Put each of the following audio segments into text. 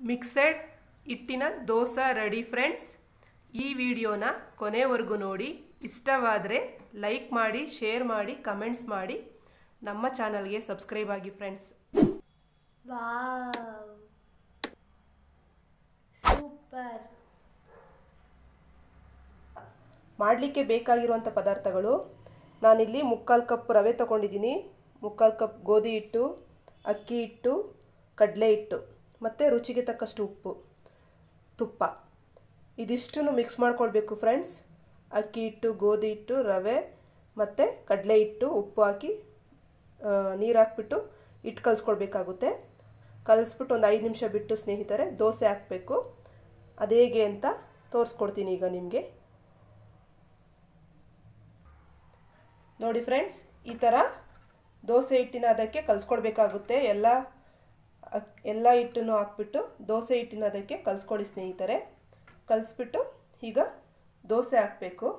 mixed ಹಿಟ್ಟಿನ dosa ready friends ಈ ವಿಡಿಯೋನ ಕೊನೆವರೆಗೂ ನೋಡಿ ಇಷ್ಟವಾದರೆ ಲೈಕ್ ಮಾಡಿ ಶೇರ್ ಮಾಡಿ ಕಮೆಂಟ್ಸ್ ಮಾಡಿ ನಮ್ಮ ಚಾನಲ್ಗೆ ಸಬ್ಸ್ಕ್ರೈಬ್ ಆಗಿ ಫ್ರೆಂಡ್ಸ್ ವಾವ್ ಸೂಪರ್ ಮಾಡಲಿಕ್ಕೆ ಬೇಕಾಗಿರುವಂಥ ಪದಾರ್ಥಗಳು ನಾನಿಲ್ಲಿ ಮುಕ್ಕಾಲು ಕಪ್ ರವೆ ತೊಗೊಂಡಿದ್ದೀನಿ ಮುಕ್ಕಾಲು ಕಪ್ ಗೋಧಿ ಹಿಟ್ಟು ಅಕ್ಕಿ ಹಿಟ್ಟು ಕಡಲೆ ಹಿಟ್ಟು ಮತ್ತು ರುಚಿಗೆ ತಕ್ಕಷ್ಟು ಉಪ್ಪು ತುಪ್ಪ ಇದಿಷ್ಟನ್ನು ಮಿಕ್ಸ್ ಮಾಡ್ಕೊಳ್ಬೇಕು ಫ್ರೆಂಡ್ಸ್ ಅಕ್ಕಿ ಹಿಟ್ಟು ಗೋಧಿ ಹಿಟ್ಟು ರವೆ ಮತ್ತು ಕಡಲೆ ಹಿಟ್ಟು ಉಪ್ಪು ಹಾಕಿ ನೀರು ಹಾಕ್ಬಿಟ್ಟು ಹಿಟ್ಟು ಕಲಿಸ್ಕೊಳ್ಬೇಕಾಗುತ್ತೆ ಕಲಿಸ್ಬಿಟ್ಟು ಒಂದು ಐದು ನಿಮಿಷ ಬಿಟ್ಟು ಸ್ನೇಹಿತರೆ ದೋಸೆ ಹಾಕಬೇಕು ಅದು ಹೇಗೆ ಅಂತ ತೋರಿಸ್ಕೊಡ್ತೀನಿ ಈಗ ನಿಮಗೆ ನೋಡಿ ಫ್ರೆಂಡ್ಸ್ ಈ ಥರ ದೋಸೆ ಹಿಟ್ಟಿನ ಅದಕ್ಕೆ ಕಲಿಸ್ಕೊಡ್ಬೇಕಾಗುತ್ತೆ ಎಲ್ಲ ಅಕ್- ಎಲ್ಲ ಹಿಟ್ಟನ್ನು ಹಾಕ್ಬಿಟ್ಟು ದೋಸೆ ಹಿಟ್ಟಿನ ಅದಕ್ಕೆ ಕಲಿಸ್ಕೊಡಿ ಸ್ನೇಹಿತರೆ ಕಲಿಸ್ಬಿಟ್ಟು ಈಗ ದೋಸೆ ಹಾಕಬೇಕು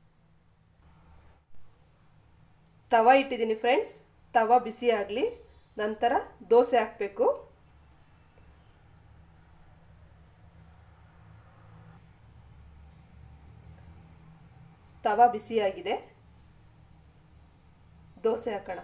ತವ ಇಟ್ಟಿದ್ದೀನಿ ಫ್ರೆಂಡ್ಸ್ ತವ ಬಿಸಿ ಆಗಲಿ ನಂತರ ದೋಸೆ ಹಾಕಬೇಕು ತವ ಬಿಸಿಯಾಗಿದೆ ದೋಸೆ ಹಾಕೋಣ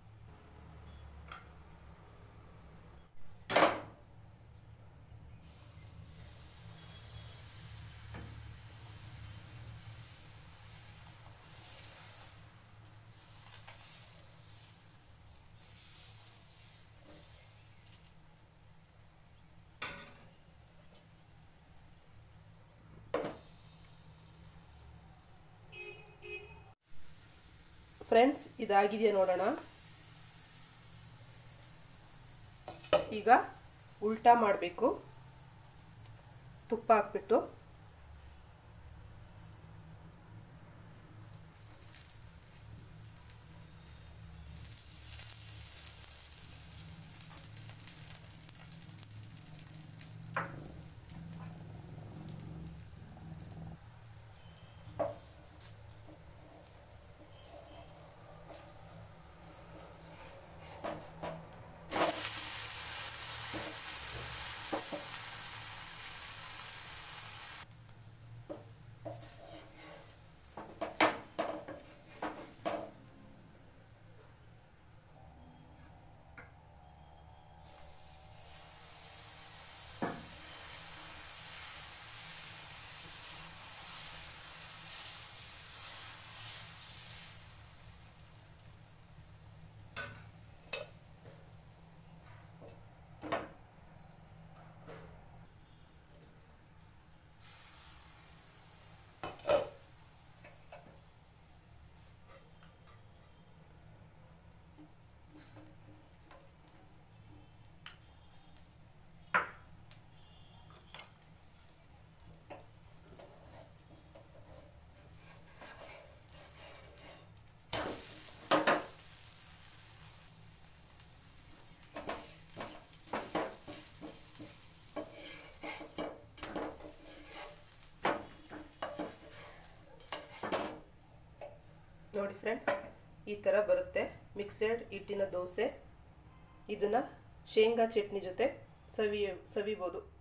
ಫ್ರೆಂಡ್ಸ್ ಇದಾಗಿದೆಯಾ ನೋಡೋಣ ಈಗ ಉಲ್ಟಾ ಮಾಡಬೇಕು ತುಪ್ಪ ಹಾಕ್ಬಿಟ್ಟು ನೋಡಿ ಫ್ರೆಂಡ್ಸ್ ಈ ಥರ ಬರುತ್ತೆ ಮಿಕ್ಸೆಡ್ ಹಿಟ್ಟಿನ ದೋಸೆ ಇದನ್ನು ಶೇಂಗಾ ಚಟ್ನಿ ಜೊತೆ ಸವಿ ಸವಿಬೋದು